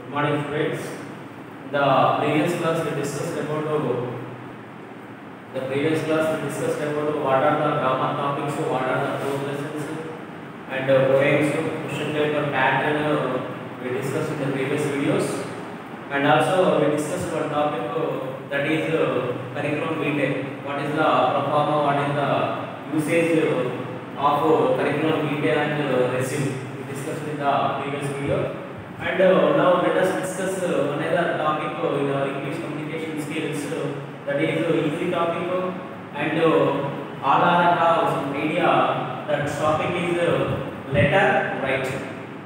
Good morning, friends. The previous class we discussed about uh, the previous class we discussed about what are the grammar topics, what are the progressions, and uh, poems, question paper pattern. Uh, we discussed in the previous videos, and also we discussed one topic uh, that is uh, curriculum vitae. What is the performer? What is the usage uh, of uh, curriculum vitae and uh, resume? We discussed in the previous video. And uh, now let us discuss uh, another topic uh, in our English communication skills. Uh, that is uh, easy topic, uh, and uh, all are uh, some media. That topic is uh, letter writing.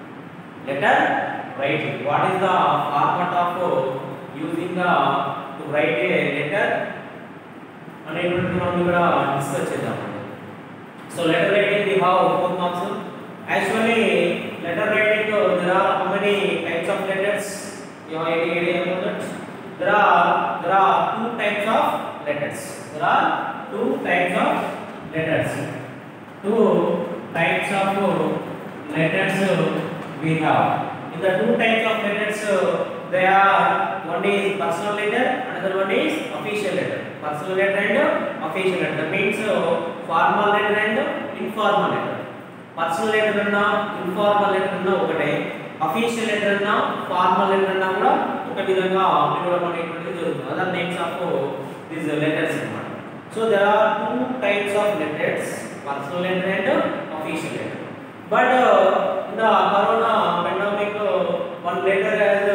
Letter writing. What is the format of uh, using the to write a letter? అనేటువంటి మనం ఇక్కడ discuss చేద్దామండి so letter writing we have four marks actually letter writing uh, there are how many types of letters you have any idea about that there are there are two types of letters there are two types of letters two types of uh, letters uh, we have in the two types of letters uh, they are one is personal letter another one is official letter personal letter and uh, official letter that means uh, formal letter and uh, informal letter personal letter అన్నా informal letter అన్నా ఒకటే official letter అన్నా formal letter అన్నా కూడా ఒక విధంగా పిలవడం అనేటువంటిది జరుగుతుంది other names of these letters అన్నమాట so there are two types of letters personal letter and official letter but in the corona pandemic one letter has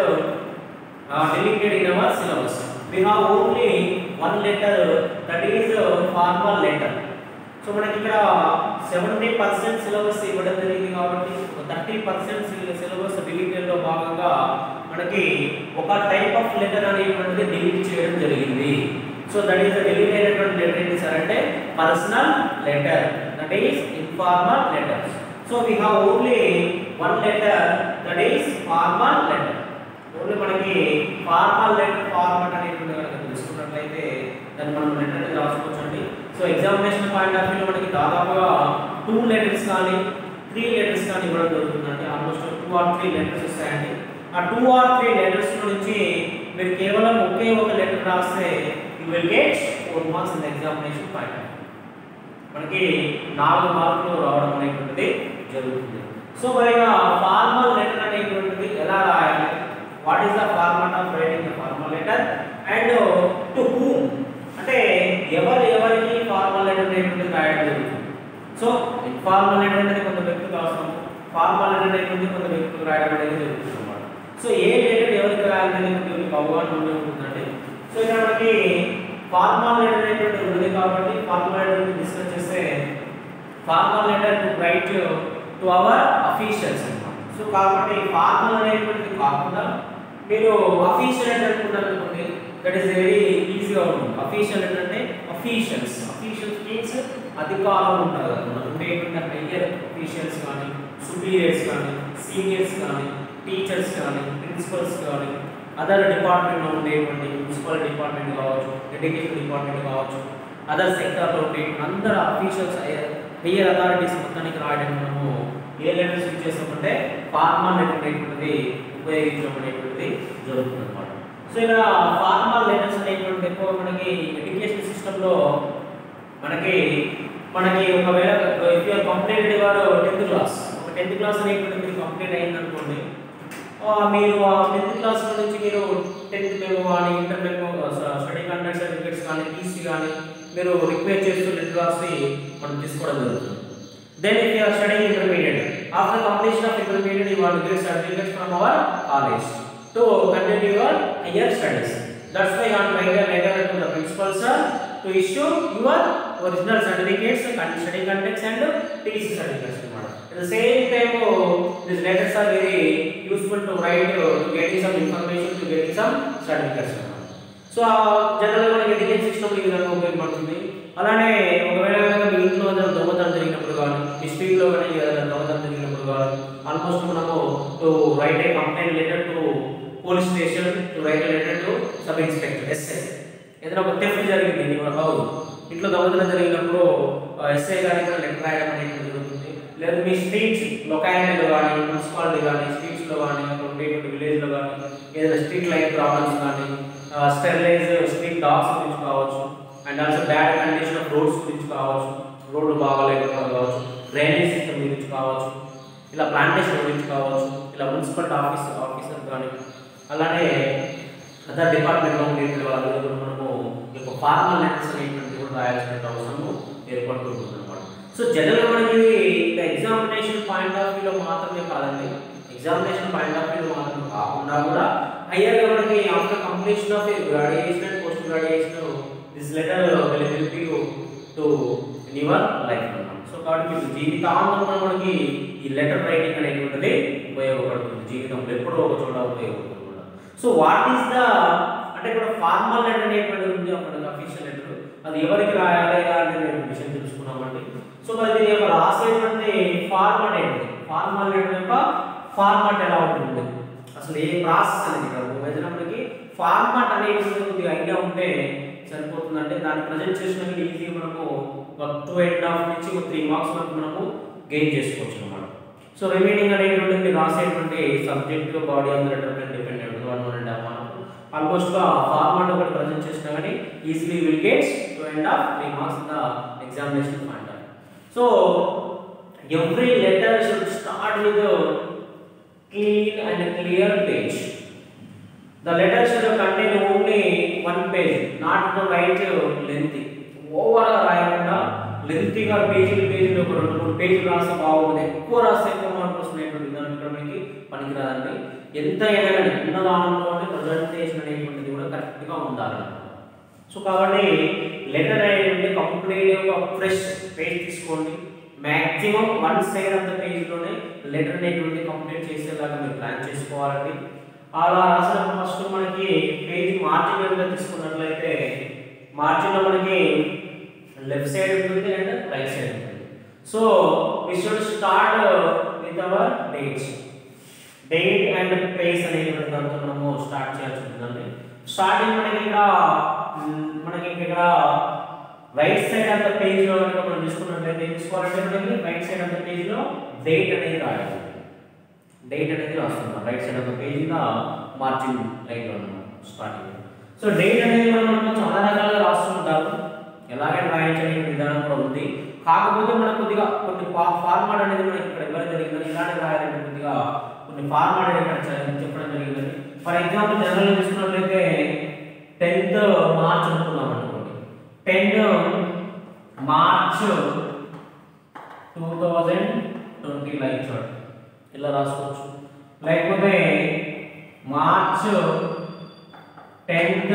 deleted in our syllabus we have only one letter that is formal letter so మనకి ఇక్కడ seventy percent syllabus ఇవ్వడం జరిగింది కాబట్టి thirty percent syllabus డిలీటెడ్లో భాగంగా మనకి ఒక type of letter అనేటువంటిది delete చేయడం జరిగింది సో దట్ ఈస్ డిలీట్ అయినటువంటి లెటర్ ఏంటి సార్ అంటే personal letter that is informal letter so we have only one letter that is formal letter only మనకి ఫార్మల్ లెటర్ ఫార్మాట్ అనేటువంటి కనుక తెలుసుకున్నట్లయితే దాన్ని మనం లెటర్ రాసుకోవచ్చు అండి సో ఎగ్జామినేషన్ పాయింట్ ఆఫ్ వ్యూలో మనకి దాదాపుగా టూ లెటర్స్ కానీ త్రీ లెటర్స్ కానీ ఇవ్వడం జరుగుతుందండి almost two or three letters వస్తాయండి ఆ టూ ఆర్ త్రీ లెటర్స్ నుంచి మీరు కేవలం ఒకే ఒక లెటర్ రాస్తే you will get four marks in examination point of మనకి నాలుగు మార్కులు రావడం అనేటువంటిది జరుగుతుంది సో మరి ఫార్మల్ లెటర్ అనేటువంటిది ఎలా రాయాలి what is the format of writing the formal letter and to whom అంటే ఎవరు ఎవరికి ఫార్మల్ లెటర్ అనేటువంటిది రాయడం జరుగుతుంది సో ఇన్ఫార్మల్ లెటర్ అనేది కొంత వ్యక్తికి అవసరం ఫార్మల్ లెటర్ అనేటువంటిది కొంత వ్యక్తికి రాయడం అనేది జరుగుతుంది అన్నమాట సో ఏ లెటర్ ఎవరికి రాయాలనేది మీకు అవగాహన ఉండి ఉంటుందండి సో ఇక్కడ మనకి ఫార్మల్ లెటర్ అనేటువంటి ఉంది కాబట్టి ఫార్మల్ లెటర్ డిస్కస్ చేస్తే formal letter to write to our officials అన్నమాట సో కాబట్టి ఫార్మల్ అనేటువంటిది కాకుండా మీరు అఫీషియల్ లెటర్ అనుకుంటారు అనుకోండి దట్ ఈస్ వెరీ ఈజీగా ఉంటుంది అఫీషియల్ లెటర్ అంటే అఫీషియల్స్ అఫీషియల్స్ మీన్స్ అధికారం ఉంటుంది కదా మనం ఉండేటువంటి హయ్యర్ అఫీషియల్స్ కానీ సుపీరియర్స్ కానీ సీనియర్స్ కానీ టీచర్స్ కానీ ప్రిన్సిపల్స్ కానీ అదర్ డిపార్ట్మెంట్లో ఉండేటువంటి మున్సిపల్ డిపార్ట్మెంట్ కావచ్చు ఎడ్యుకేషన్ డిపార్ట్మెంట్ కావచ్చు అదర్ సెక్టర్లో ఉండే అందరు అఫీషియల్స్ హయ్యర్ అథారిటీస్ మొత్తానికి రాయడానికి మనము ఏ లెటర్స్ యూజ్ చేస్తామంటే ఫార్మల్ లెటర్ అనేటువంటిది ఉపయోగించడం అనేటువంటిది జరుగుతుంది అనమాట సో ఇక్కడ ఫార్మల్ లెటర్స్ అనేటువంటి ఎక్కువ మనకి ఎడ్యుకేషన్ సిస్టంలో మనకి మనకి ఒకవేళ if you are completed your tenth class ఒక టెన్త్ క్లాస్ అనేటువంటి మీరు కంప్లీట్ అయింది అనుకోండి మీరు టెన్త్ క్లాస్ నుంచి మీరు టెన్త్ మేము కానీ ఇంటర్ మేము స్టడీ కండక్ట్ సర్టిఫికేట్స్ కానీ టీసీ కానీ మీరు రిక్వెస్ట్ చేస్తూ లెటర్ రాసి మనం తీసుకోవడం జరుగుతుంది then if you are study intermediate after completion of intermediate you want get certificates from our college to continue your higher studies that's why on write letter to the principal sir to issue your original certificates study contacts and TC certificates అన్నమాట at the same time uh, these letters are very useful to write uh, to getting some information to getting some certificates so జనరల్గా మనకి education system ఈ విధంగా ఉపయోగపడుతుంది అలానే ఒకవేళ కనుక మీ ఇంట్లో ఏదైనా దొంగతనం జరిగినప్పుడు కానీ మీ స్ట్రీట్లో కానీ ఏదైనా దొంగతనం జరిగినప్పుడు కానీ ఆల్మోస్ట్ మనము to write a complaint letter to police station to write a letter to sub inspector SI ఏదైనా ఒక థెఫ్ట్ జరిగింది నీ హౌస్ ఇంట్లో దొంగతనం జరిగినప్పుడు ఎస్ఐ గారికి కూడా లెటర్ రాయడం అనేది జరుగుతుంది లేదా మీ స్ట్రీట్స్ లొకాలిటీలో కానీ మున్సిపాలిటీ కానీ స్ట్రీట్స్లో కానీ అక్కడ ఉండేటువంటి విలేజ్లో కానీ ఏదైనా స్ట్రీట్ లైట్ ప్రాబ్లమ్స్ కానీ స్టెరిలైజ్ స్ట్రీట్ డాగ్స్ గురించి కావచ్చు and also bad condition of roads గురించి కావచ్చు రోడ్లు బాగాలేకపోవడం కావచ్చు డ్రైనేజ్ సిస్టమ్ గురించి కావచ్చు ఇలా ప్లాంటేషన్ గురించి కావచ్చు ఇలా మున్సిపల్ ఆఫీస్ ఆఫీసర్ కానీ అలానే అదర్ డిపార్ట్మెంట్లో ఉండేటువంటి వాళ్ళందరూ కూడా మనము ఈ యొక్క ఫార్మల్ లెటర్స్ అనేటువంటి కూడా రాయాల్సిన అవసరము ఏర్పడుతుంది అనమాట సో జనరల్గా మనకి ఎగ్జామినేషన్ పాయింట్ ఆఫ్ వ్యూలో మాత్రమే కాదండి ఎగ్జామినేషన్ పాయింట్ ఆఫ్ వ్యూలో మాత్రమే కాకుండా కూడా హయ్యర్గా మనకి after completion of graduation and post graduation this letter will help you to in your life అన్నమాట సో కాబట్టి మీకు జీవితాంతం కూడా మనకి ఈ లెటర్ రైటింగ్ అనేటువంటిది ఉపయోగపడుతుంది జీవితంలో ఎప్పుడో ఒక చోట ఉపయోగపడుతుంది కూడా సో వాట్ ఈస్ ద అంటే ఇక్కడ ఫార్మల్ లెటర్ అనేటువంటిది ఉంది మనకి అఫీషియల్ లెటర్ అది ఎవరికి రాయాలి అలాంటి విషయం తెలుసుకున్నామండి సో మరి దీని యొక్క రాసేటువంటి ఫార్మాట్ ఏంటి ఫార్మల్ లెటర్ యొక్క ఫార్మాట్ ఎలా ఉంటుంది అసలు ఏ ప్రాసెస్ అనేది ఇక్కడ ఏదైనా మనకి ఫార్మాట్ అనేది కొద్దిగా ఐడియా ఉంటే సరిపోతుందంటే దాన్ని ప్రజెంట్ చేసినప్పుడు ఈజీగా మనము ఒక టూ అండ్ హాఫ్ నుంచి ఒక త్రీ మార్క్స్ వరకు మనము గెయిన్ చేసుకోవచ్చు అనమాట సో రిమైనింగ్ అనేటువంటి మీరు రాసేటువంటి సబ్జెక్ట్ బాడీ ఆఫ్ లెటర్ పైన డిపెండ్ ఉంటుంది one one and half mark almost format ఒకటి ప్రజెంట్ చేసినా కానీ easily will gets two and half three marks in the examination point so every letter should start with clean and clear page. The letter should contain only one page, not to write lengthy. Over రాయకుండా లెంతీగా పేజీలు పేజీలు ఒక రెండు మూడు పేజీలు రాస్తే బాగుంది ఎక్కువ రాస్తే ఎక్కువ మార్కులు వస్తున్నటువంటి విధానం ఇక్కడ మనకి పనికిరాదండి ఎంత అయినా కానీ ఉన్నదానంలోనే ప్రజెంటేషన్ అనేటువంటిది కూడా కరెక్ట్గా ఉండాలన్నమాట సో కాబట్టి లెటర్ అనేటువంటి కంప్లీట్ ఒక ఫ్రెష్ పేజ్ తీసుకోండి maximum one side of the పేజ్లోనే లెటర్ అనేటువంటి కంప్లీట్ చేసేలాగా మీరు ప్లాన్ చేసుకోవాలండి అలా రాసినప్పుడు ఫస్ట్ మనకి పేజ్ మార్జిన్ కనుక తీసుకున్నట్లయితే మార్జిన్లో మనకి లెఫ్ట్ సైడ్ ఉంటుంది అండ్ రైట్ సైడ్ ఉంటుంది so we should start with our dates date and place అనేటువంటి దాంతో మనము స్టార్ట్ చేయాల్సి ఉంటుందండి స్టార్టింగ్ మనకి ఇక్కడ మ్, మనకి ఇక్కడ right side of the page లో కనుక మనం తీసుకున్నట్లయితే ఏం తీసుకోవాలంటే మనకి right side of the page లో డేట్ అనేది రాయాలి డేట్ అనేది రాస్తున్నాం right side of the page గా మార్జిన్ లైన్ లో స్టార్టింగ్ సో డేట్ అనేది మనం మనం చాలా రకాలుగా రాస్తుంటాము ఎలాగైనా రాయించే విధానం కూడా ఉంది కాకపోతే మనకు కొద్దిగా కొన్ని ఫార్మాట్ అనేది మనకి ఇక్కడ ఇవ్వడం జరిగిందని ఇలానే రాయాలంటే కొద్దిగా కొన్ని ఫార్మాట్ అనేది ఇక్కడ చ- చెప్పడం జరిగిందని ఫర్ ఎగ్జాంపుల్ జనరల్ తీసుకున్నట్లయితే టెన్త్ మార్చ్ అనుకున్నాం అనుకోండి tenth March two thousand twenty like చూడండి ఇలా రాసుకోవచ్చు లేకపోతే March tenth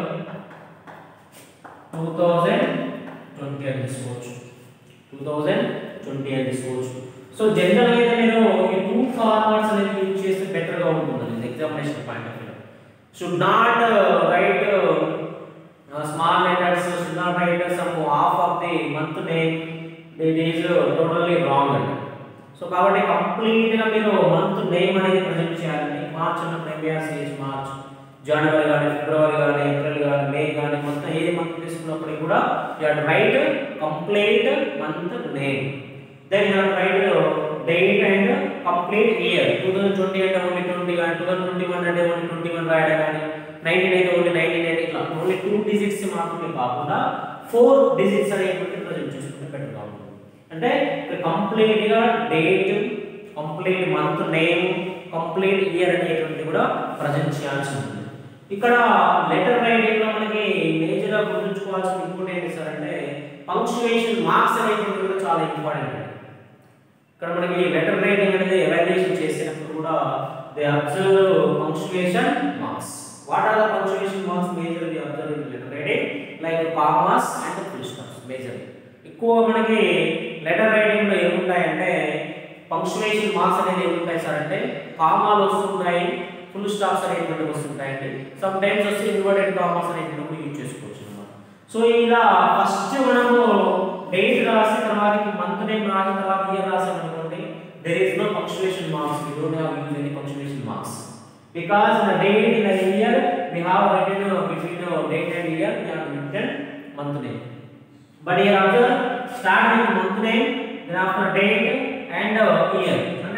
two thousand twenty అని తీసుకోవచ్చు టూ థౌజండ్ ట్వంటీ అని తీసుకోవచ్చు సో జనరల్గా అయితే నేను ఈ టూ ఫార్మాట్స్ అనేది యూజ్ చేస్తే బెటర్గా ఉంటుంది examination point of view should not write small letters should not write some half of the month name it is totally wrong అండి సో కాబట్టి కంప్లీట్గా మీరు మంత్ నేమ్ అనేది ప్రజెంట్ చేయాలండి మార్చ్ అన్నప్పుడు ఎంబీఆర్ సిహెచ్ మార్చ్ జనవరి కానీ ఫిబ్రవరి కానీ ఏప్రిల్ కానీ మే కానీ మొత్తం ఏ మంత్ తీసుకున్నప్పటికీ కూడా you had write complete month name then you had write date and complete year two thousand twenty అంటే ఓన్లీ ట్వంటీ కానీ టూ థౌసండ్ ట్వంటీ వన్ అంటే ఓన్లీ ట్వంటీ వన్ రాయడం కానీ నైన్టీన్ అయితే ఓన్లీ నైన్టీన్ అయితే ఇట్లా ఓన్లీ టూ డిజిట్స్ మాత్రమే కాకుండా ఫోర్ డిజిట్స్ అనేటువంటి ప్రజెంట్ చేసుకుంటే బెటర్గా ఉంటుంది అంటే ఇక్కడ కంప్లీట్గా date complete month name complete year అనేటువంటి కూడా ప్రజెంట్ చేయాల్సి ఉంటుంది ఇక్కడ లెటర్ రైటింగ్ లో మనకి మేజర్ గా గుర్తుంచుకోవాల్సిన ఇంకోటి ఏంటి సార్ అంటే పంక్చువేషన్ మార్క్స్ అనేటువంటి కూడా చాలా ఇంపార్టెంట్ ఇక్కడ మనకి లెటర్ రైటింగ్ అనేది ఎవాల్యుయేషన్ చేసినప్పుడు కూడా they observe punctuation marks what are the punctuation marks major we observe in letter writing like commas and full stops major ఎక్కువ మనకి లెటర్ రైటింగ్ లో ఏముంటాయంటే పంక్చువేషన్ మార్క్స్ అనేది ఏముంటాయి సార్ అంటే కామాలు వస్తుంటాయి ఫుల్ స్టాప్స్ అనేటువంటి వస్తుంటాయండి సమ్ టైమ్స్ వచ్చి ఇన్వర్టెడ్ కామాస్ అనేటువంటి కూడా యూజ్ చేసుకోవచ్చు అన్నమాట సో ఇలా ఫస్ట్ మనము డేట్ రాసిన తర్వాత మంత్ నేమ్ రాసిన తర్వాత ఇయర్ రాసాం అనుకోండి there is no punctuation marks we don't have used any punctuation marks because in the date in the year we have written uh, between the date and year we have written month name but here after start with month name then after date and uh, year అంటే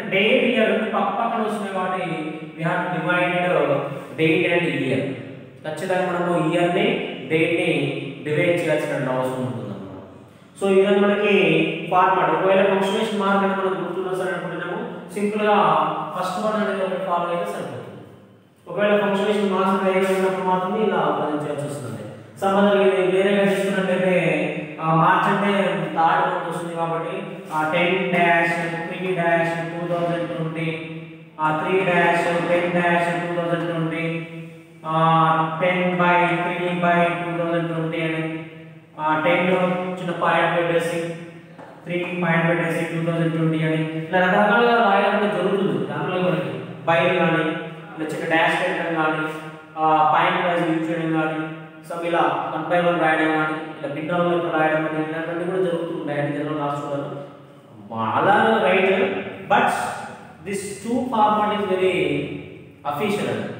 date year రెండు పక్క పక్కన వస్తున్నాయి కాబట్టి we have to divide date and year ఖచ్చితంగా మనము year ని date ని డివైడ్ చేయాల్సిన అవసరం ఉంటుంది అన్నమాట సో ఇది మనకి ఫార్మాట్ ఒకవేళ ఫంక్షనేషన్ మార్క్ అని మనం గుర్తులో సరే అనుకుంటున్నాము సింపుల్ గా ఫస్ట్ వన్ అనేది ఒకటి ఫాలో అయితే సరిపోతుంది ఒకవేళ ఫంక్షనేషన్ మార్క్స్ వేరే ఉన్నప్పుడు మాత్రమే ఇలా ప్రజెంట్ చేయాల్సి వస్తుంది సంబంధం ఇది వేరేగా తీసుకున్నట్లయితే ఆ మార్చ్ అంటే థర్డ్ మంత్ వస్తుంది కాబట్టి ఆ ten dash three dash two thousand twenty ఆ three dash ten dash two thousand twenty ten by three by two thousand twenty అని టెన్ చిన్న పాయింట్ పెట్టేసి త్రీ పాయింట్ పెట్టేసి టూ థౌజండ్ ట్వంటీ అని ఇలా రకరకాలుగా రాయడం అనేది జరుగుతుంది దాంట్లో మనకి బై కానీ ఇలా చిన్న డాష్ పెట్టడం కానీ పాయింట్ వైజ్ యూజ్ చేయడం కానీ సో ఇలా వన్ బై వన్ రాయడం కానీ ఇలా బిడ్డలో రాయడం కానీ ఇలాంటివన్నీ కూడా జరుగుతుంటాయి అని జనరల్ రాసుకోవడం చాలా right but this two format is very official అండి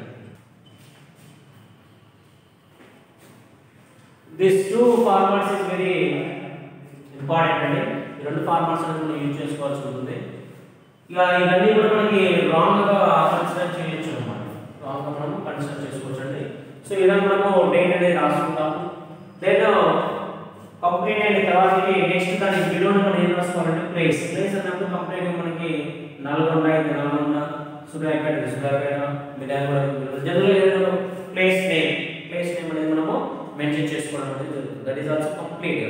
this two formats is very important అండి ఈ రెండు ఫార్మాట్స్ అనేది మనం యూజ్ చేసుకోవాల్సి ఉంటుంది ఇక ఇవన్నీ కూడా మనకి రాంగ్ గా కన్సిడర్ చేయొచ్చు అనమాట రాంగ్ గా మనం కన్సిడర్ చేసుకోవచ్చు అండి సో ఇలా మనము డేట్ అనేది రాసుకుంటాము దెన్ కంప్లీట్ అయిన తర్వాతకి నెక్స్ట్ దానికి బిలో మనం ఏం రాసుకోవాలంటే ప్లేస్ ప్లేస్ అన్నప్పుడు కంప్లీట్ గా మనకి నల్గొండ అయితే నల్గొండ సూర్యాపేట అయితే సూర్యాపేట మిడాగూడ జనరల్ ఏదైనా ప్లేస్ నేమ్ ప్లేస్ నేమ్ అనేది మనము మెన్షన్ చేసుకోవడం అనేది జరుగుతుంది that is also complete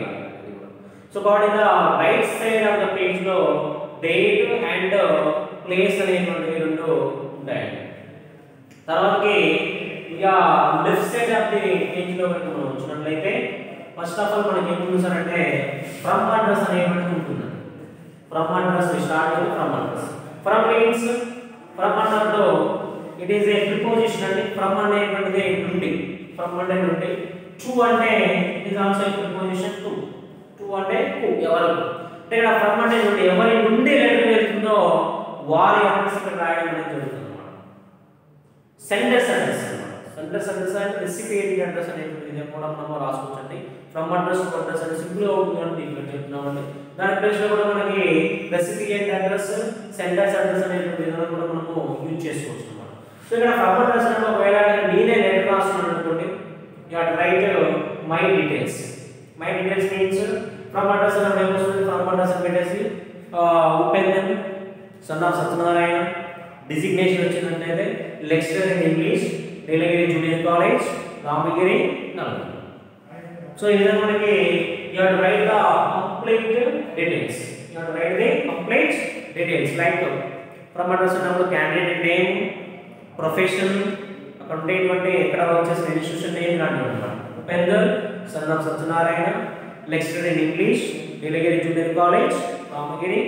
so కాబట్టి in the right side of the page లో డేట్ అండ్ ప్లేస్ అనేటువంటివి రెండు ఉంటాయండి తర్వాతకి ఇక left side of the page లో కనుక మనం వచ్చినట్లయితే ఫస్ట్ ఆఫ్ ఆల్ మనకి ఏముంది సార్ అంటే ఫ్రమ్ అడ్రస్ అనేటువంటిది ఉంటుంది ఫ్రమ్ అడ్రస్ స్టార్ట్ అయ్యి from address from means from అన్నప్పుడు ఇట్ ఈస్ ఏ ప్రిపోజిషన్ అండి ఫ్రమ్ అనేటువంటిది నుండి ఫ్రమ్ అంటే నుండి టు అంటే it is also a preposition to to అంటే టు ఎవరు అంటే ఇక్కడ ఫ్రమ్ అంటే నుండి ఎవరి నుండి లెటర్ వెళ్తుందో వారి అడ్రస్ ఇక్కడ రాయడం అనేది జరుగుతుంది అన్నమాట సెండర్స్ అడ్రస్ అన్నమాట సెండర్స్ అడ్రస్ అంటే రెసిపియంట్ అడ్రస్ అనేటువంటి ఇది కూడా మనం రాసుకోవచ్చండి ఫ్రమ్ అడ్రస్ టు అడ్రస్ అని సింపుల్ గా ఉంటుంది ఇక్కడ చెప్తున్నామండి దాని ప్లేస్ లో కూడా మనకి రెసిపియంట్ అడ్రస్ సెండర్స్ అడ్రస్ అనేటువంటి విధానం కూడా మనము యూజ్ చేసుకోవచ్చు అన్నమాట సో ఇక్కడ ఫ్రమ్ అడ్రస్ అంటే ఒకవేళ నేనే లెటర్ రాస్తున్నాను అనుకోండి you have write my details my details means from address అన్నప్పుడు ఏమొస్తుంది ఫ్రమ్ అడ్రస్ అని పెట్టేసి Upendar son of Satyanarayana designation వచ్చిందంటే lecturer in English Nilagiri junior college Ramagiri Nalgonda so ఈ విధంగా మనకి you have write the complete details you have write the complete details like from address అన్నప్పుడు candidate name profession అక్కడ ఉండేటువంటి ఎక్కడ వర్క్ చేసిన ఇన్స్టిట్యూషన్ నేమ్ లాంటివి అనమాట Upendar son of Satyanarayana lecturer in English Nilagiri junior college Ramagiri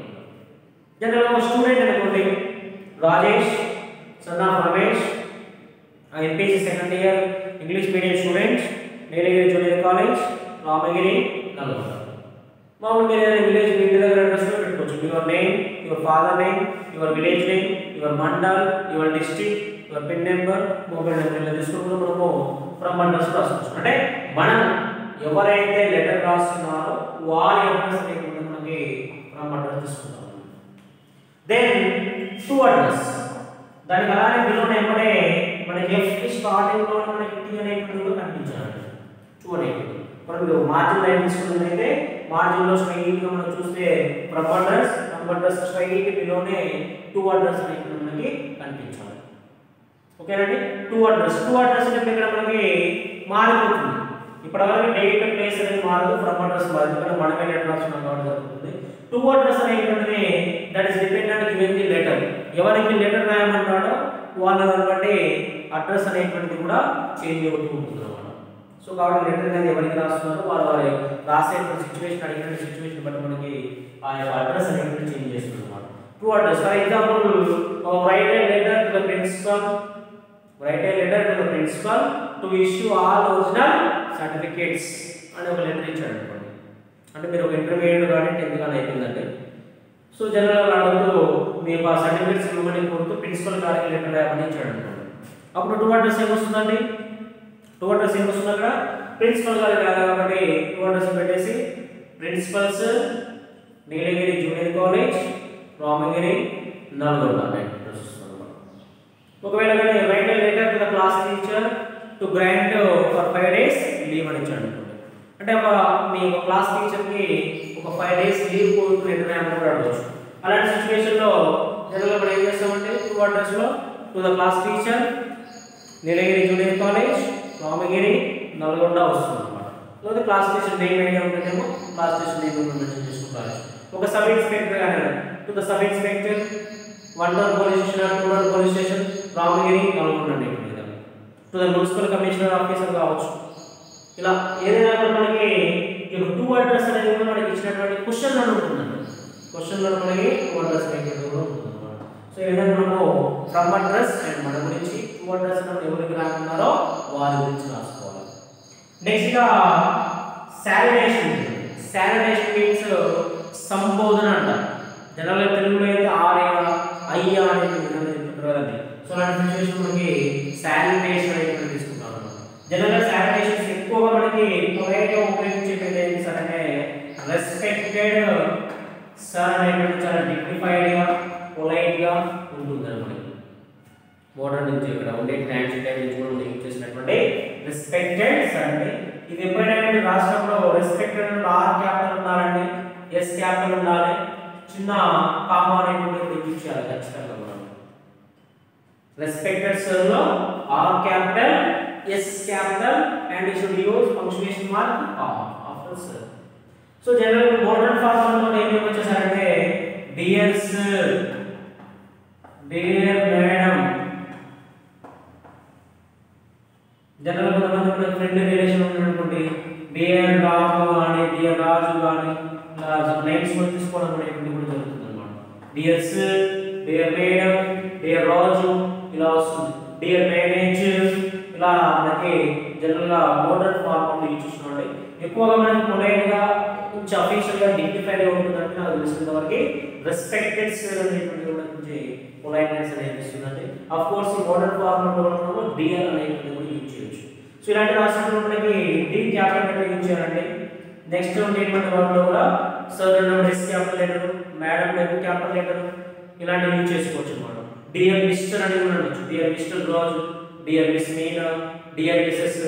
general student అనుకోండి Rajesh son of Ramesh MPC second year English medium student Nilagiri junior college Ramagiri Nalgonda మామూలు మీరు ఏదైనా విలేజ్ మీ ఇంటి దగ్గర అడ్రస్ పెట్టుకోవచ్చు your name your father name your village name your mandal your district your pin number mobile number ఇలా తీసుకుంటూ మనము ఫ్రమ్ అడ్రస్ రాసుకోవచ్చు అంటే మనం ఎవరైతే లెటర్ రాస్తున్నారో వారి అడ్రస్ లేకుండా మనకి ఫ్రమ్ అడ్రస్ తీసుకుంటాం దెన్ టు అడ్రస్ దానికి అలానే బిలోనే ఎంబడే మనకి ఎఫ్ స్టార్టింగ్ లో మనకి టీ అనేటువంటి కూడా కనిపించాలి టూ అనేటువంటి మనం మీరు మార్జిన్ లైన్ తీసుకున్నట్లయితే మార్జిన్ లో స్ట్రైట్ గా మనం చూస్తే from address from address straight బిలోనే టూ అడ్రస్ అనేటువంటి మనకి కనిపించాలి ఓకేనండి టూ అడ్రస్ టూ అడ్రస్ అంటే ఇక్కడ మనకి మారిపోతుంది ఇప్పటివరకు డేట్ ప్లేస్ అనేది మారదు ఫ్రమ్ అడ్రస్ మారదు ఎందుకంటే మనమే లెటర్ రాస్తున్నాం కాబట్టి జరుగుతుంది టూ అడ్రస్ అనేటువంటిది that is dependent given the letter ఎవరికి లెటర్ రాయమంటాడో వాళ్ళని బట్టి అడ్రస్ అనేటువంటిది కూడా చేంజ్ అవుతూ ఉంటుంది అన్నమాట సో కాబట్టి లెటర్ అనేది ఎవరికి రాస్తున్నారో వారు వారి రాసే సిచ్యువేషన్ అడిగిన సిచ్యువేషన్ బట్టి మనకి ఆ యొక్క అడ్రస్ అనేటువంటి చేంజ్ చేస్తుంది అన్నమాట to address for example write a letter to the principal write a letter to the principal to issue all original certificates అని ఒక లెటర్ ఇచ్చాడు అనుకోండి అంటే మీరు ఒక ఇంటర్మీడియట్ కానీ టెన్త్ కానీ అయిపోయిందండి సో జనరల్ అడుగుతూ మీ యొక్క సర్టిఫికేట్స్ ఇవ్వమని కోరుతూ ప్రిన్సిపల్ గారికి లెటర్ రాయమని ఇచ్చాడు అనుకోండి అప్పుడు టూ అడ్రస్ ఏమొస్తుందండి టూ అడ్రస్ ఏమొస్తుంది అక్కడ ప్రిన్సిపల్ గారికి రాదు కాబట్టి టూ అడ్రస్ పెట్టేసి principal's Nilagiri junior college Ramagiri Nalgonda head address వస్తుంది అనమాట ఒకవేళ write letter to the class teacher to grant for five days leave అని ఇచ్చాడు అనుకోండి అంటే ఒక మీ ఒక క్లాస్ టీచర్కి ఒక ఫైవ్ డేస్ లీవ్ కోరుతూ లెటర్ అని కూడా అడగవచ్చు అలాంటి సిచ్యువేషన్లో జనరల్గా మనం ఏం చేస్తామంటే టూ అడ్రస్లో to the class teacher Nilagiri junior college Ramagiri Nalgonda వస్తుంది అనమాట లేదా క్లాస్ టీచర్ నేమ్ ఐడియా ఉంటేనేమో క్లాస్ టీచర్ నేమ్ మెన్షన్ చేసుకుంటారు ఒక సబ్ ఇన్స్పెక్టర్ కానీ to the sub inspector one town police station two town police station Ramagiri Nalgonda అండి ఇక్కడ మీద to the municipal commissioner officer కావచ్చు ఇలా ఏదైనా కూడా మనకి ఈ టూ అడ్రస్ అనేది కూడా మనకి ఇచ్చినటువంటి క్వశ్చన్ అని ఉంటుందండి క్వశ్చన్ లో మనకి టూ అడ్రస్ అనేది కూడా ఉంటుంది అన్నమాట సో ఈ విధంగా మనము ఫ్రమ్ అడ్రస్ అండ్ మన గురించి టూ అడ్రస్ అన్నప్పుడు ఎవరికి రాకున్నారో వారి గురించి రాసుకోవాలి నెక్స్ట్ గా శానిటేషన్ శానిటేషన్ మీన్స్ సంబోధన అంట జనరల్ తెలుగులో అయితే ఆర్య అయ్యా అనే విధంగా చెప్తుంటారు కదండి సో అలాంటి సిచ్యువేషన్ మనకి శానిటేషన్ అనేది తీసుకుంటాం అన్నమాట జనరల్గా శానిటేషన్స్ ఎక్కువగా మనకి పొలైట్గా ఉపయోగించేది ఏంటి సార్ అంటే రెస్పెక్టెడ్ సార్ అనేటువంటి చాలా డిగ్నిఫైడ్గా పొలైట్గా ఉంటుంది మనకి మోడర్న్ నుంచి ఇక్కడ ఉండే ట్రాన్సిట్ టైం నుంచి కూడా యూజ్ చేసినటువంటి రెస్పెక్టెడ్ సార్ అండి ఇది ఎప్పుడైనా మీరు రాసినప్పుడు రెస్పెక్టెడ్ ఆర్ క్యాపిటల్ ఉండాలండి ఎస్ క్యాపిటల్ ఉండాలి చిన్న కామా అనేటువంటి యూజ్ చేయాలి ఖచ్చితంగా మనం రెస్పెక్టెడ్ సార్ లో R capital S capital and you should use punctuation mark comma after sir so general modern formal లో ఏం వచ్చేసారంటే dear sir dear madam general కొంతమంది మన ఫ్రెండ్ రిలేషన్ ఉన్నటువంటి డియర్ రాజు కానీ డియర్ రాజు కానీ ఇలా నేమ్స్ కూడా తీసుకోవడం అనేటువంటి కూడా జరుగుతుంది అనమాట dear sir dear madam dear Raju ఇలా వస్తుంది డియర్ మేనేజర్ ఇలా మనకి జనరల్ గా మోడర్న్ ఫార్మ్ యూజ్ చేస్తున్నాండి ఎక్కువగా మనకి పొలైట్ గా కొంచెం అఫీషియల్ గా డిగ్నిఫైడ్ గా ఉంటుందంటే నాకు తెలిసినంత వరకు రెస్పెక్టెడ్ సార్ అనేటువంటి కూడా కొంచెం పొలైట్నెస్ అనేది ఇస్తుందండి అఫ్ కోర్స్ ఈ మోడర్న్ ఫార్మ్ లో మనము డియర్ అనేటువంటి కూడా యూజ్ చేయొచ్చు సో ఇలాంటి రాసినప్పుడు మనకి డి క్యాపిటల్ లెటర్ యూజ్ చేయాలండి నెక్స్ట్ ఉండేటువంటి వాటిలో కూడా sir number S capital letter madam number capital letter ఇలాంటివి యూజ్ చేసుకోవచ్చు అనమాట డియర్ మిస్టర్ అని కూడా ఉండొచ్చు dear mister Raju dear miss Meena dear Mrs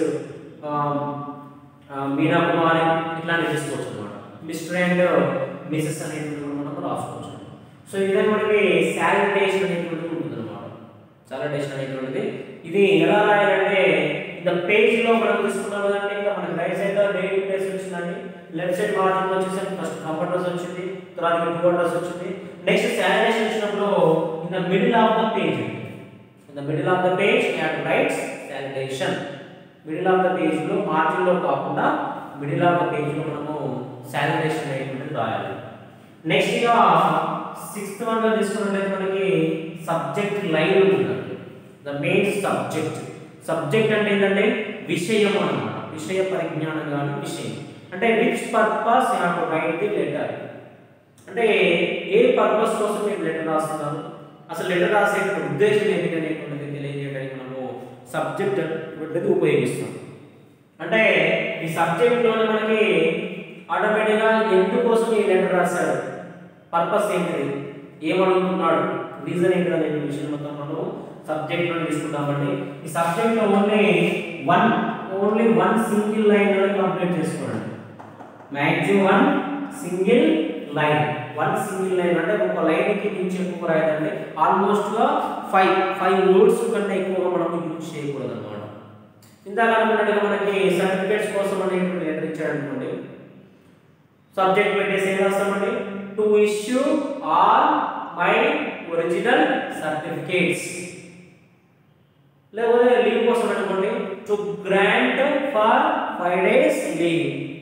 Meena Kumari ఇట్లాంటివి చేసుకోవచ్చు అనమాట మిస్టర్ అండ్ మిసెస్ అనేటువంటి కూడా మనం రాసుకోవచ్చు సో ఈ విధంగా మనకి శానిటేషన్ అనేటువంటిది ఉంటుంది అనమాట శానిటేషన్ అనేటువంటిది ఇది ఎలా రాయాలంటే ఇంకా పేజ్ లో మనం తీసుకున్నాం కదండి ఇంకా మనకి రైట్ సైడ్ లో డేట్ ప్లేస్ వచ్చిందండి లెఫ్ట్ సైడ్ మార్జిన్ వచ్చేసరికి ఫస్ట్ కంఫర్టర్స్ వచ్చింది తర్వాత టూ అడ్రస్ వచ్చింది నెక్స్ట్ శానిటేషన్ వచ్చినప్పుడు in the middle of the page in the middle of the page and write salutation middle of the page లో margin లో కాకుండా మిడిల్ ఆఫ్ ద పేజ్ లో మనము శానిటేషన్ అనేటువంటిది రాయాలి నెక్స్ట్ ఇక సిక్స్త్ వన్ లో తీసుకున్నట్లయితే మనకి సబ్జెక్ట్ లైన్ ఉంటుందండి ద మెయిన్ సబ్జెక్ట్ సబ్జెక్ట్ అంటే ఏంటంటే విషయం అన్నమాట విషయ పరిజ్ఞానం కానీ విషయం అంటే విచ్ పర్పస్ నాకు రైట్ ది లెటర్ అంటే ఏ పర్పస్ కోసం మీరు లెటర్ రాస్తున్నారు అసలు లెటర్ రాసే ఉద్దేశం ఏంటి అనేటువంటిది తెలియజేయడానికి మనము సబ్జెక్ట్ అనేటువంటిది ఉపయోగిస్తాం అంటే ఈ సబ్జెక్ట్లోనే మనకి ఆటోమేటిక్గా ఎందుకోసం ఈ లెటర్ రాశాడు పర్పస్ ఏంటిది ఏమడుగుతున్నాడు రీజన్ ఏంటిది అనే విషయం మొత్తం మనం సబ్జెక్ట్ లో తీసుకుంటామండి ఈ సబ్జెక్ట్ లో only one only one single line లో కంప్లీట్ చేసుకోండి maximum one single line one single line అంటే ఒక లైన్ కి మించి ఎక్కువ రాయదండి ఆల్మోస్ట్ గా ఫైవ్ ఫైవ్ వర్డ్స్ కంటే ఎక్కువగా మనం యూజ్ చేయకూడదు అనమాట ఇందాక అనుకున్నట్టుగా మనకి సర్టిఫికేట్స్ కోసం అనేటువంటి లెటర్ ఇచ్చాడు అనుకోండి సబ్జెక్ట్ పెట్టేసి ఏం రాస్తామండి to issue all my original certificates లేకపోతే లీవ్ కోసం అనుకోండి to grant for five days leave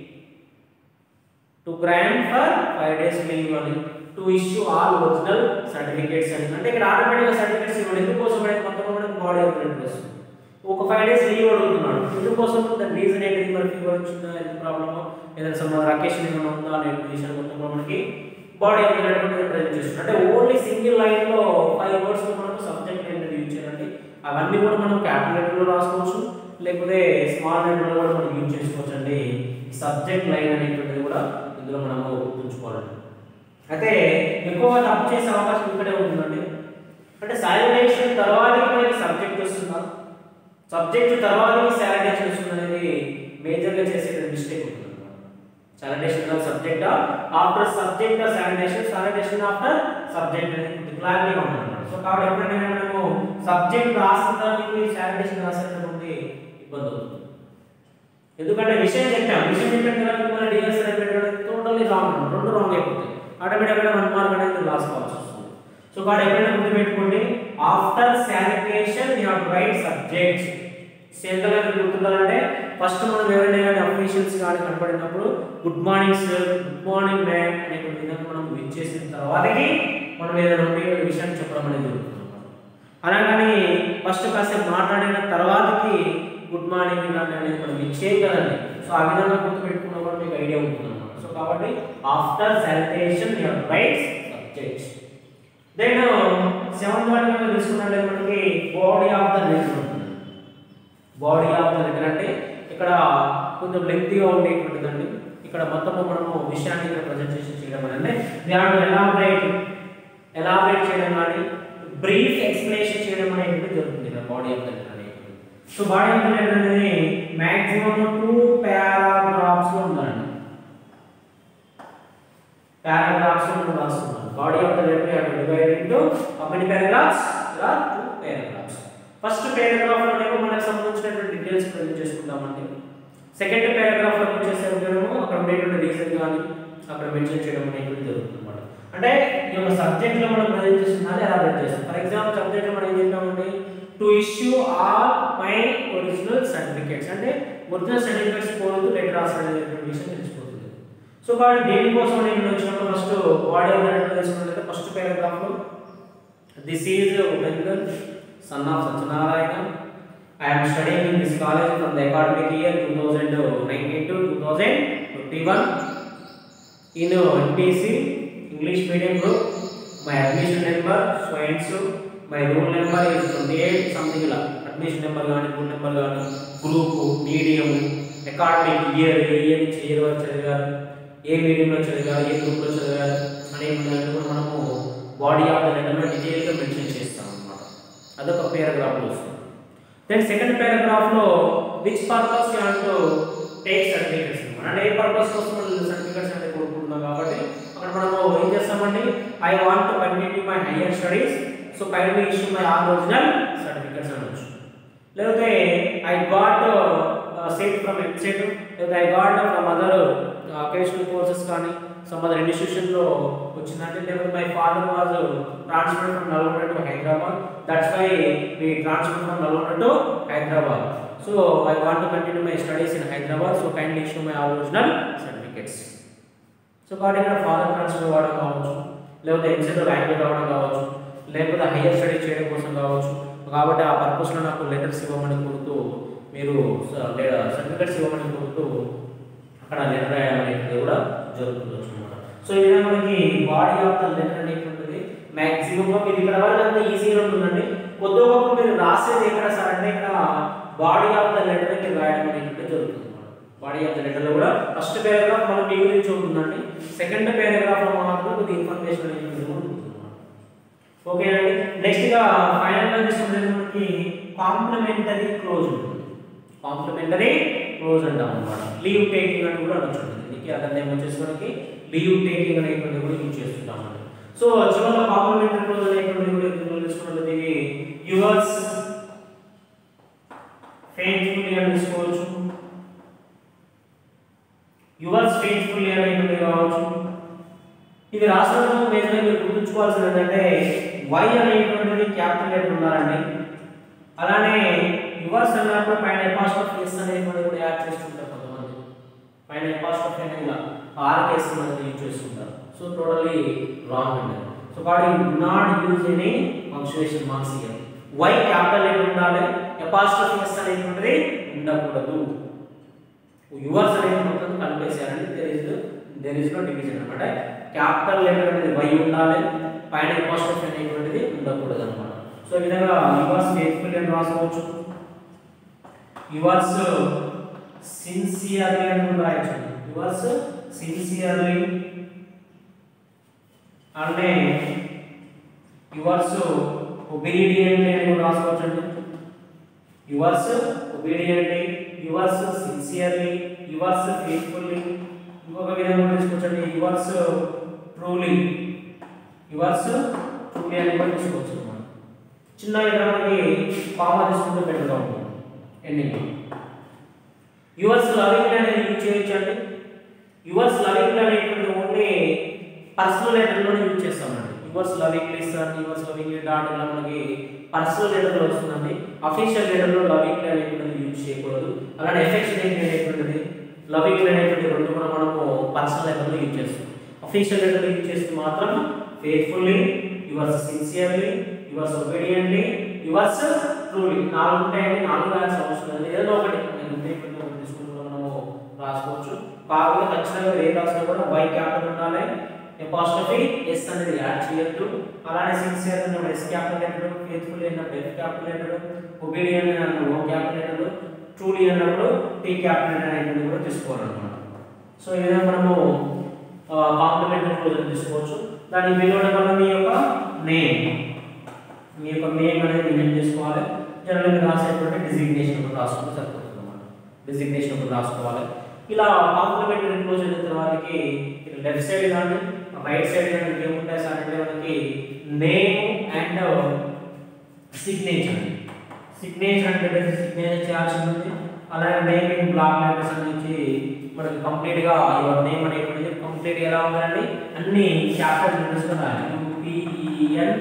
to grant for five days leave అని to issue all original certificates అని అంటే ఇక్కడ ఆటోమేటిక్గా సర్టిఫికేట్స్ ఇవ్వండి ఎందుకోసం అనేది మొత్తం మనకి బాడీ అవుతుంది వస్తుంది ఒక ఫైవ్ డేస్ లీవ్ అడుగుతున్నాడు ఎందుకోసం దాని రీజన్ ఏంటి మరి ఫీవర్ వచ్చిందా ఎంత ప్రాబ్లమో ఏదైనా సమ్ అకేషన్ ఏమైనా ఉందా అనే విషయం మొత్తం కూడా మనకి బాడీ అయినటువంటి ప్రజెంట్ చేస్తున్నాం అంటే ఓన్లీ సింగిల్ లైన్ లో ఫైవ్ వర్డ్స్ మనకు సబ్జెక్ట్ ఏంటంటే యూజ్ చేయాలండి అవన్నీ కూడా మనం క్యాపిటల్ లో రాసుకోవచ్చు లేకపోతే స్మాల్ లెటర్ లో కూడా మనం యూజ్ చేసుకోవచ్చు అండి సబ్జెక్ట్ లైన్ అనేటువంటిది కూడా ఇందులో మనము గుర్తుంచుకోవాలండి అయితే ఎక్కువగా తప్పు చేసే అవకాశం ఇక్కడే ఉంటుందండి అంటే సాలిడేషన్ తర్వాత మనకి సబ్జెక్ట్ వస్తుందా సబ్జెక్ట్ తర్వాత సాలిడేషన్ వస్తుంది అనేది మేజర్గా చేసే మిస్టేక్ ఉంటుంది salutation subject after subject salutation salutation after subject అనేది క్లారిటీగా ఉంటుంది సో కాబట్టి ఎప్పుడైనా మనము సబ్జెక్ట్ రాసిన సాలిడేషన్ రాసేటటువంటి ఇబ్బంది అవుతుంది ఎందుకంటే విషయం చెప్పాం విషయం చెప్పిన తర్వాత మన డిఎస్ పెట్టడం టోటల్లీ రాంగ్ రెండు రాంగ్ అయిపోతాయి ఆటోమేటిక్గా వన్ మార్క్ అనేది లాస్ కావాల్సి వస్తుంది సో కాబట్టి ఎప్పుడైనా గుర్తుపెట్టుకోండి after salutation you have write subjects సేంద్రంగా గుర్తుండాలంటే ఫస్ట్ మనం ఎవరైనా కానీ అఫీషియల్స్ కానీ కనపడినప్పుడు good morning sir good morning ma'am అనేటువంటి విధంగా మనం ఇచ్చేసిన తర్వాతకి మనం ఏదైనా ఉంటే విషయాన్ని చెప్పడం అనేది జరుగుతుంది అలాగని ఫస్ట్ కాసేపు మాట్లాడిన తర్వాతకి గుడ్ మార్నింగ్ ఇలాంటి అనేది మనం ఇచ్చేది కదండి సో ఆ విధంగా గుర్తుపెట్టుకున్న కూడా మీకు ఐడియా ఉంటుంది అనమాట సో కాబట్టి after salutation your write subjects then seventh one కనుక తీసుకున్నట్లయితే మనకి బాడీ ఆఫ్ ద లెటర్ ఉంటుంది బాడీ ఆఫ్ ద లెటర్ అంటే ఇక్కడ కొంచెం లెంగ్తీగా ఉండేటువంటిదండి ఇక్కడ మొత్తము మనము విషయాన్ని ఇక్కడ ప్రజెంటేషన్ చేయడం అంటే దాంట్లో ఎలాబరేట్ ఎలాబరేట్ చేయడం కానీ బ్రీఫ్ ఎక్స్ప్లెనేషన్ చేయడం అనేటువంటి జరుగుతుంది ఇక్కడ బాడీ ఆఫ్ ద లెటర్ అనేటువంటి so body of the letter అనేది మాక్సిమం టూ పారాగ్రాఫ్స్ లో ఉందండి పారాగ్రాఫ్స్ లో మనం రాస్తున్నాం body of the letter have divided into how many paragraphs there are two paragraphs first paragraph లోనేమో మనకు సంబంధించినటువంటి డీటెయిల్స్ ప్రజెంట్ చేసుకుందామండి సెకండ్ పారాగ్రాఫ్ లో వచ్చేసరికేమో అక్కడ ఉండేటువంటి రీజన్ కానీ అక్కడ మెన్షన్ చేయడం అనేటువంటి జరుగుతుంది అన్నమాట అంటే ఈ యొక్క సబ్జెక్ట్ లో మనం ప్రజెంట్ చేస్తున్నది ఎలాబరేట్ చేస్తాం ఫర్ ఎగ్జాంపుల్ సబ్జెక్ట్ లో మనం ఏం చెప్పామండి to issue all my original certificates అంటే ఒరిజినల్ సర్టిఫికేట్స్ పోదు లెటర్ రాసాడనేటువంటి విషయం తెలిసిపోతుంది సో కాబట్టి దేనికోసం నేను వచ్చినప్పుడు ఫస్ట్ బాడీ ఆఫ్ తెలుసుకున్నట్లయితే ఫస్ట్ పారాగ్రాఫ్ లో this is Bengal son of Satyanarayana I am studying in this college from the academic year 2019 to 2021 in MPC English medium group. My admission number so and so. My roll number is 28 something ఇలా admission number కానీ roll number కానీ group medium academic year ఏ ఇయర్ నుంచి ఏ వరకు చదివారు ఏ మీడియంలో చదివారు ఏ గ్రూప్లో చదివారు అనే కూడా మనము బాడీ ఆఫ్ ద లెటర్లో డీటెయిల్గా మెన్షన్ చేస్తాం అన్నమాట అదొక పేరాగ్రాఫ్లో వస్తుంది దెన్ సెకండ్ పారాగ్రాఫ్ లో which purpose you have to take certificates అంటే ఏ పర్పస్ కోసం మనం సర్టిఫికెట్స్ అంటే కోరుకుంటున్నాం కాబట్టి అక్కడ మనము ఏం చేస్తామండి I want to continue my higher studies so kindly issue my all original certificates అనొచ్చు లేకపోతే I got seat from website లేదా I got from other vocational courses కానీ సమ్ అదర్ ఇన్స్టిట్యూషన్ లో వచ్చిందంటే లేకపోతే my father was transfer from Nalgonda to Hyderabad that's why we transfer from Nalgonda to Hyderabad so I want to continue my studies in Hyderabad so kindly issue my original certificates so కాబట్టి ఇక్కడ father transfer అవ్వడం కావచ్చు లేకపోతే exit rank రావడం కావచ్చు లేకపోతే higher study చేయడం కోసం కావచ్చు కాబట్టి ఆ పర్పస్లో నాకు లెటర్స్ ఇవ్వమని కోరుతూ మీరు సర్టిఫికెట్స్ ఇవ్వమని కోరుతూ అక్కడ లెటర్ రాయడం అనేది కూడా జరుగుతుంది అనమాట సో ఈ విధంగా మనకి బాడీ ఆఫ్ ద లెటర్ అనేటువంటిది మ్యాక్సిమం మీరు ఇక్కడ వరకు అంత ఈజీగా ఉంటుందండి కొద్ది గొప్ప మీరు రాసేది ఎక్కడ సార్ అంటే ఇక్కడ బాడీ ఆఫ్ ద లెటర్ మీరు రాయడం అనేటువంటి జరుగుతుంది బాడీ ఆఫ్ ద లెటర్లో కూడా ఫస్ట్ పారాగ్రాఫ్ మనం మీ గురించి ఉంటుందండి సెకండ్ పారాగ్రాఫ్లో మాత్రం కొద్ది ఇన్ఫర్మేషన్ అనేది కూడా ఉంటుంది ఓకే అండి నెక్స్ట్ గా ఫైనల్ గా తీసుకుంటే మనకి కాంప్లిమెంటరీ క్లోజ్ ఉంటుంది కాంప్లిమెంటరీ క్లోజ్ అంటాం అనమాట లీవ్ టేకింగ్ అని కూడా అనొచ్చు దీనికి అతన్ని వచ్చేసి మనకి లీవ్ టేకింగ్ అనేటువంటి కూడా యూజ్ చేస్తుంటాం అండి సో చివరిలో కాంప్లిమెంటరీ క్లోజ్ అనేటువంటి కూడా ఇందులో తీసుకున్నట్లయితే ఇవి యువర్స్ ఫెయిత్ఫుల్లీ అని తీసుకోవచ్చు యువర్స్ ఫెయిత్ఫుల్లీ అనేటువంటి కావచ్చు ఇది రాష్ట్రంలో మేజర్ మీరు గుర్తుంచుకోవాల్సింది ఏంటంటే వై అనేటువంటిది క్యాపిటల్ లెటర్ ఉన్నారండి అలానే యువర్స్ అన్నప్పుడు పైన ఎపాస్ట్రఫ్ ఎస్ అనేటువంటి కూడా యాడ్ చేస్తుంటారు కొంతమంది పైన ఎపాస్ట్రఫ్ అనేది ఇలా ఆర్ కేస్ అనేది యూజ్ చేస్తుంటారు సో టోటలీ రాంగ్ అండి సో కాబట్టి not use any punctuation marks your Y capital letter ఉండాలి ఎపాస్ట్రఫ్ ఎస్ అనేటువంటిది ఉండకూడదు యువర్స్ అనేది మొత్తం కలిపేసారండి there is there is no division అనమాట క్యాపిటల్ లెటర్ అనేది వై ఉండాలి పైన ఎపాస్ట్రఫ్ అనేటువంటిది ఉండకూడదు అనమాట సో ఈ విధంగా యువర్స్ ఫేత్ఫుల్ అని రాసుకోవచ్చు యువర్స్ సిన్సియర్లీ అని కూడా రాయొచ్చు యువర్స్ సిన్సియర్లీ అంటే యువర్స్ ఒబీడియంట్ అని కూడా రాసుకోవచ్చండి yours obediently yours sincerely yours faithfully ఇంకొక విధంగా కూడా తీసుకోవచ్చండి యువర్స్ ట్రూలీ యువర్స్ ట్రూలీ అని కూడా తీసుకోవచ్చు అన్నమాట చిన్న ఇక్కడ మనకి కామా తీసుకుంటే బెటర్గా ఉంటుంది ఎండింగ్ యువర్స్ లవింగ్ అనేది యూజ్ చేయొచ్చండి యువర్స్ లవింగ్ అనేటువంటి ఓన్లీ పర్సనల్ లెటర్లోనే యూజ్ చేస్తామండి yours loving listen yours loving dot ఇలా మనకి పర్సనల్ లెటర్లో వస్తుందండి అఫీషియల్ లెటర్లో లవింగ్ అనేటువంటిది యూజ్ చేయకూడదు అలానే ఎఫెక్షనేట్ అనేటువంటిది లవింగ్ అనేటువంటి రెండు కూడా మనము పర్సనల్ లెటర్లో యూజ్ చేస్తాం అఫీషియల్ లెటర్లో యూజ్ చేస్తే మాత్రం faithfully yours sincerely yours obediently yours truly నాలుగు ఉంటాయండి నాలుగు రాయాల్సిన అవసరం లేదు ఏదో ఒకటి నేను ఉండేటువంటి ఒకటి తీసుకుని కూడా మనము రాసుకోవచ్చు కాకపోతే ఖచ్చితంగా ఏ రాసినా కూడా వై క్యాపిటల్ ఉండాలి ఎపాస్ట్రఫీ ఎస్ అనేది యాడ్ చేయొద్దు అలానే సిన్సియర్ అన్నప్పుడు ఎస్ క్యాపిటల్ లెటర్ ఫేత్ఫుల్ అన్నప్పుడు ఎఫ్ క్యాపిటల్ లెటర్ ఒబీడియన్ అన్నప్పుడు ఓ క్యాపిటల్ లెటర్ ట్రూలీ అన్నప్పుడు టీ క్యాపిటల్ లెటర్ అనేటువంటి కూడా తీసుకోవాలన్నమాట సో ఈ విధంగా మనము కాంప్లిమెంటరీ క్లోజర్ తీసుకోవచ్చు దాని బిలో మనం మీ యొక్క నేమ్ మీ యొక్క నేమ్ అనేది నేమ్ చేసుకోవాలి జనరల్ మీరు రాసేటువంటి డిజిగ్నేషన్ ఒకటి రాసుకుంటే సరిపోతుంది అన్నమాట డిజిగ్నేషన్ ఒకటి రాసుకోవాలి ఇలా కాంప్లిమెంటరీ క్లోజర్ అయిన తర్వాతకి ఇటు లెఫ్ట్ సైడ్ కానీ రైట్ సైడ్ కానీ ఏముంటాయి సార్ అంటే మనకి నేమ్ అండ్ సిగ్నేచర్ సిగ్నేచర్ అంటే సిగ్నేచర్ చేయాల్సి ఉంటుంది అలాగే నేమ్ ఇన్ బ్లాక్ లెటర్స్ నుంచి మనకి కంప్లీట్ గా యువర్ నేమ్ అనేటువంటిది కంప్లీట్ ఎలా ఉండాలండి అన్ని క్యాపిటల్ లెటర్స్ గా రాయాలి యుపిఈఎన్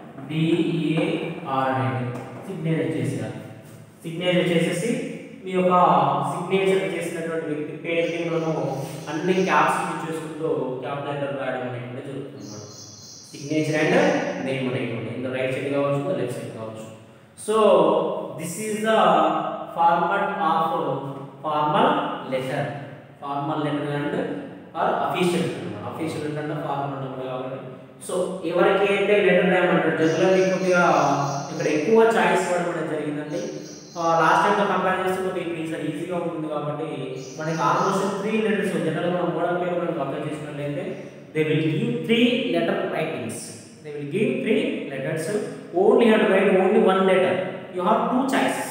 డిఏఆర్ అనేది సిగ్నేచర్ చేసేయాలి సిగ్నేచర్ చేసేసి మీ యొక్క సిగ్నేచర్ చేసినటువంటి వ్యక్తి పేరుని మనము అన్ని క్యాప్స్ యూజ్ చేసుకుంటూ క్యాప్ లెటర్ రాయడం అనేటువంటి జరుగుతుంది సిగ్నేచర్ అండ్ నేమ్ అనేటువంటి ఇంకా రైట్ సైడ్ కావచ్చు లెఫ్ట్ సైడ్ కావచ్చు so this is the format of formal letter formal letter and or official official letter అంటే ఫార్మల్ నెంబర్ కాబట్టి సో ఎవరికైతే లెటర్ రాయమంటారు జనరల్గా కొద్దిగా ఇక్కడ ఎక్కువ చాయిస్ ఇవ్వడం అనేది జరిగిందండి లాస్ట్ టైంతో కంపేర్ చేస్తే కొద్దిగా ఇప్పుడు ఈసారి ఈజీగా ఉంటుంది కాబట్టి మనకి ఆల్మోస్ట్ త్రీ లెటర్స్ జనరల్గా మనం మోడల్ పేపర్ మనం అప్లై చేసినట్లయితే they will give three letter writings they will give three letters only have write only one letter you have two choices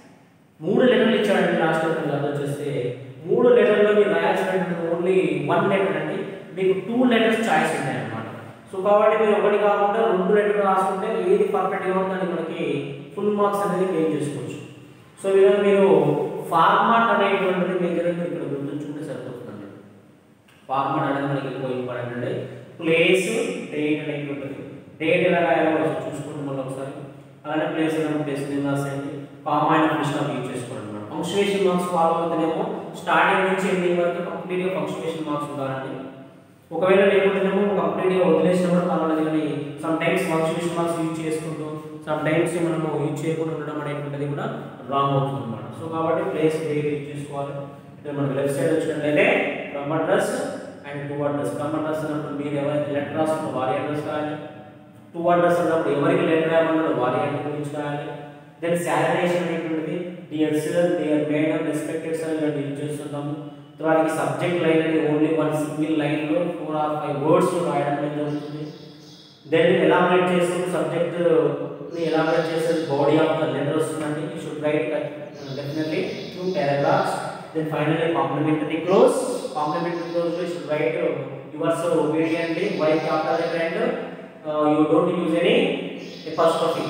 మూడు లెటర్లు ఇచ్చాడండి లాస్ట్ పేపర్ అది వచ్చేస్తే మూడు లెటర్లో మీరు రాయాల్సినటువంటి ఓన్లీ వన్ లెటర్ అండి మీకు టూ లెటర్స్ చాయిస్ ఉన్నాయి అన్నమాట సో కాబట్టి మీరు ఒకటి కాకుండా రెండు లెటర్ రాసుకుంటే ఏది పర్ఫెక్ట్గా ఉందని మనకి ఫుల్ మార్క్స్ అనేది గెయిన్ చేసుకోవచ్చు సో ఈ విధంగా మీరు ఫార్మాట్ అనేటువంటిది మేజర్ మీరు ఇక్కడ గుర్తుంచుకుంటే సరిపోతుందండి ఫార్మాట్ అనేది మనకి ఎక్కువ ఇంపార్టెంట్ అండి ప్లేస్ డేట్ అనేటువంటిది డేట్ ఎలా రాయాలో చూసుకోండి మళ్ళీ ఒకసారి అలానే ప్లేస్ అయినా ప్లేస్ నేమ్ రాసేయండి కామా అయిన ఫుల్ యూజ్ చేసుకోండి అనమాట ఫంక్షనేషన్ మార్క్స్ ఫాలో అవుతేనేమో స్టార్టింగ్ నుంచి ఎండింగ్ వరకు కంప్లీట్గా ఫంక్షనేషన్ మార్క్స్ ఉండాలండి ఒకవేళ లేకుంటేనేమో కంప్లీట్గా వదిలేసినప్పుడు పర్వాలేదు కానీ some times punctuation marks use చేసుకుంటూ సమ్ టైమ్స్ మనము యూజ్ చేయకుండా ఉండడం అనేటువంటిది కూడా రాంగ్ అవుతుంది అనమాట సో కాబట్టి ప్లేస్ డేట్ యూజ్ చేసుకోవాలి ఇక్కడ మనకి లెఫ్ట్ సైడ్ వచ్చినట్లయితే from address and to address from address అన్నప్పుడు మీరు ఎవరైతే లెటర్ రాస్తున్నారో వారి అడ్రస్ రాయాలి టూ అడ్రస్ అన్నప్పుడు ఎవరికి లెటర్ రాయమన్నారో వారి అడ్రస్ గురించి రాయాలి దెన్ శాలరేషన్ అనేటువంటిది dear sir dear madam respected sir ఇలాంటి యూజ్ చేస్తుంటాము వారికి సబ్జెక్ట్ లైన్ అనేది ఓన్లీ వన్ సింగిల్ లైన్లో ఫోర్ ఆర్ ఫైవ్ వర్డ్స్ రాయడం అనేది జరుగుతుంది దెన్ ఎలాబరేట్ చేసుకుంటూ సబ్జెక్ట్ ని ఎలాబరేట్ చేసే బాడీ ఆఫ్ ద లెటర్ వస్తుందండి you should write definitely two paragraphs then finally complimentary close complimentary close లో should write your so obediently Y capital letter and you don't use any apostrophe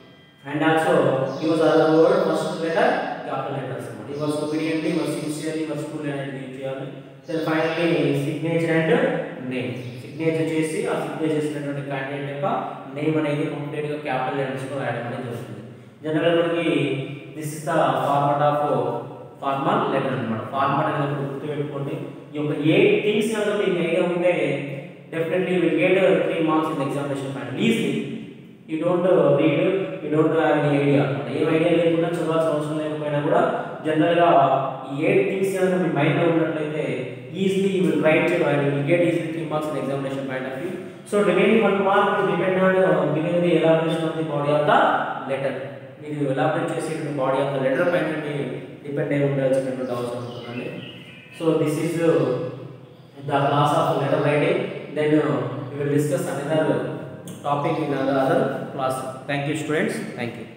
and also use other word first letter capital letters అన్నమాట he was obediently was sincerely was full అనేది యూజ్ చేయాలి then finally signature and name signature చేసి ఆ signature చేసినటువంటి candidate యొక్క name అనేది complete గా క్యాపిటల్ లెటర్స్ లో రాయడం అనేది జరుగుతుంది జనరల్ మనకి this is the format of formal letter అన్నమాట ఫార్మాట్ అనేది ఒకటి గుర్తుపెట్టుకోండి ఈ యొక్క ఏ థింగ్స్ కనుక మీకు ఐడియా ఉంటే definitely will get three marks in examination final easily you don't read you don't have any idea ఏం ఐడియా లేకుండా చదవాల్సిన అవసరం లేకపోయినా కూడా జనరల్గా ఈ ఎయిట్ థింగ్స్ కనుక మీ మైండ్లో ఉన్నట్లయితే easily you will write and will get easily three marks in examination point of view so remaining one mark depend on giving the elaboration of the body of the letter మీరు elaborate చేసే body of the letter పైన depend అయి ఉండాల్సినటువంటి అవసరం ఉంటుందండి so this is the class of letter writing then we will discuss another topic in another class thank you students thank you